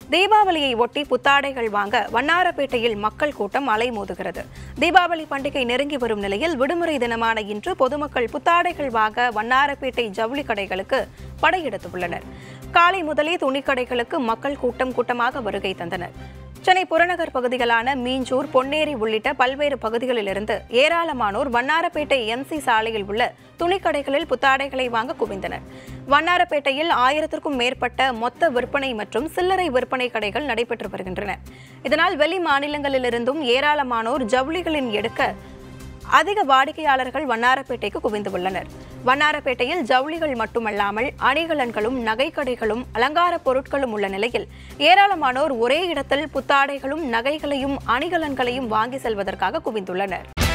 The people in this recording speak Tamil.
தீபாவளியை ஒட்டி புத்தாடைகள் வாங்க வண்ணாரப்பேட்டையில் மக்கள் கூட்டம் அலைமோதுகிறது தீபாவளி பண்டிகை நெருங்கி வரும் நிலையில் விடுமுறை தினமான இன்று பொதுமக்கள் புத்தாடைகள் வாங்க வண்ணாரப்பேட்டை ஜவுளி கடைகளுக்கு படையெடுத்துள்ளனர் காலை முதலே துணிக்கடைகளுக்கு மக்கள் கூட்டம் கூட்டமாக வருகை தந்தனர் சென்னை புறநகர் பகுதிகளான மீஞ்சூர் பொன்னேரி உள்ளிட்ட பல்வேறு பகுதிகளிலிருந்து ஏராளமானோர் வண்ணாரப்பேட்டை எம்சி சாலையில் உள்ள துணிக்கடைகளில் புத்தாடைகளை வாங்க குவிந்தனர் வண்ணாரப்பேட்டையில் ஆயிரத்திற்கும் மேற்பட்ட மொத்த விற்பனை மற்றும் சில்லறை விற்பனை கடைகள் நடைபெற்று வருகின்றன இதனால் வெளி மாநிலங்களிலிருந்தும் ஏராளமானோர் ஜவுளிகளின் எடுக்க அதிக வாடிக்கையாளர்கள் வண்ணாரப்பேட்டைக்கு குவிந்துள்ளனர் வண்ணாரப்பேட்டையில் ஜவுளிகள் மட்டுமல்லாமல் அணிகலன்களும் நகைக்கடைகளும் அலங்கார பொருட்களும் உள்ள நிலையில் ஏராளமானோர் ஒரே இடத்தில் புத்தாடைகளும் நகைகளையும் அணிகலன்களையும் வாங்கி செல்வதற்காக குவிந்துள்ளனர்